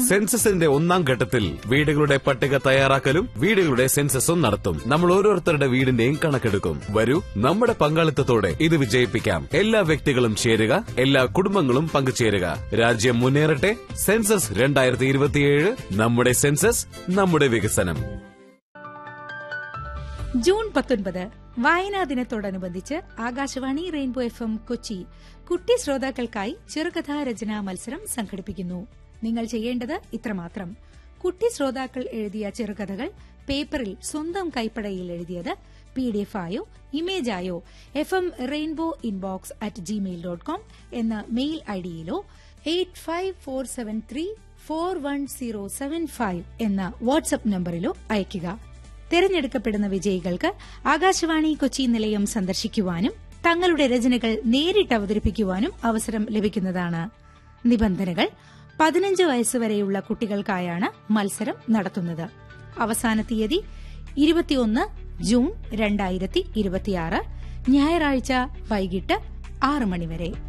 സെൻസസിന്റെ ഒന്നാം ഘട്ടത്തിൽ വീടുകളുടെ പട്ടിക തയ്യാറാക്കലും വീടുകളുടെ സെൻസസും നടത്തും നമ്മൾ ഓരോരുത്തരുടെ വീടിന്റെയും കണക്കെടുക്കും വരൂ നമ്മുടെ പങ്കാളിത്തത്തോടെ ഇത് വിജയിപ്പിക്കാം എല്ലാ വ്യക്തികളും ചേരുക എല്ലാ കുടുംബങ്ങളും പങ്കുചേരുക രാജ്യം മുന്നേറട്ടെ സെൻസസ് രണ്ടായിരത്തി ഇരുപത്തിയേഴ് നമ്മുടെ സെൻസസ് നമ്മുടെ വികസനം ജൂൺ പത്തൊൻപത് വായനാ ദിനത്തോടനുബന്ധിച്ച് Akashvani rainbow F M Kochi കുട്ടി ശ്രോതാക്കൾക്കായി ചെറുകഥാ രചനാ മത്സരം സംഘടിപ്പിക്കുന്നു നിങ്ങൾ ചെയ്യേണ്ടത് ഇത്രമാത്രം കുട്ടി ശ്രോതാക്കൾ എഴുതിയ ചെറുകഥകൾ പേപ്പറിൽ സ്വന്തം കൈപ്പടയിൽ എഴുതിയത് പി ഡി എഫ് ആയോ ഇമേജായോ F M rainbow inbox at Gmail dot com എന്ന മെയിൽ ഐഡിയിലോ eight five four seven three four one zero seven five എന്ന വാട്സ്ആപ്പ് നമ്പറിലോ അയയ്ക്കുക തെരഞ്ഞെടുക്കപ്പെടുന്ന വിജയികൾക്ക് ആകാശവാണി കൊച്ചി നിലയം സന്ദർശിക്കുവാനും തങ്ങളുടെ രചനകൾ നേരിട്ട് അവതരിപ്പിക്കുവാനും അവസരം ലഭിക്കുന്നതാണ് നിബന്ധനകൾ പതിനഞ്ച് വയസ്സുവരെയുള്ള കുട്ടികൾക്കായാണ് മത്സരം നടത്തുന്നത് അവസാന തീയതി ഇരുപത്തിയൊന്ന് ജൂൺ രണ്ടായിരത്തി ഇരുപത്തിയാറ് ഞായറാഴ്ച വൈകിട്ട് ആറ് മണിവരെ